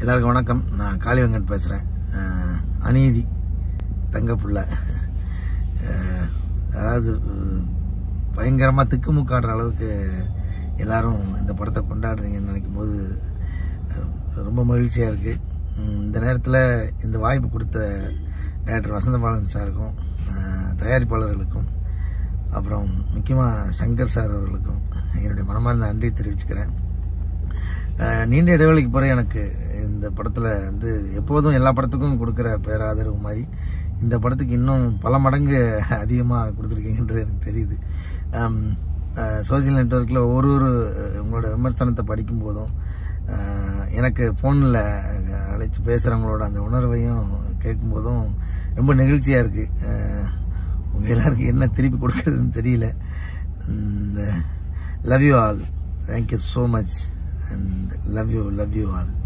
எல்லாருக்கும் வணக்கம் நான் காளி வெங்கட் பேசுகிறேன் அநீதி தங்கப்புள்ள அஹ், அதாவது பயங்கரமாக திக்குமுக்காடுற அளவுக்கு எல்லாரும் இந்த படத்தை கொண்டாடுறீங்கன்னு நினைக்கும் போது அஹ், ரொம்ப மகிழ்ச்சியாக இருக்குது இந்த நேரத்தில் இந்த வாய்ப்பு கொடுத்த டேரக்டர் வசந்தபாலன் சாருக்கும் அஹ், தயாரிப்பாளர்களுக்கும் அப்புறம் முக்கியமாக சங்கர் சார் அவர்களுக்கும் என்னுடைய மனமார்ந்த நன்றி தெரிவிச்சுக்கிறேன் அஹ் நீண்ட இடைவெளிக்கு பிறகு எனக்கு இந்த படத்தில் வந்து எப்போதும் எல்லா படத்துக்கும் கொடுக்குற பேராதரவு மாதிரி இந்த படத்துக்கு இன்னும் பல மடங்கு அதிகமாக கொடுத்துருக்கீங்கன்றது எனக்கு தெரியுது சோசியல் நெட்ஒர்க்கில் ஒரு ஒரு அஹ், உங்களோட விமர்சனத்தை படிக்கும் போதும் அஹ், எனக்கு ஃபோனில் அழைச்சி பேசுகிறவங்களோட அந்த உணர்வையும் கேட்கும்போதும் ரொம்ப நெகிழ்ச்சியாக இருக்குது உங்கள் எல்லாருக்கும் என்ன திருப்பி கொடுக்குறதுன்னு தெரியல love you all thank you so much and love you love you all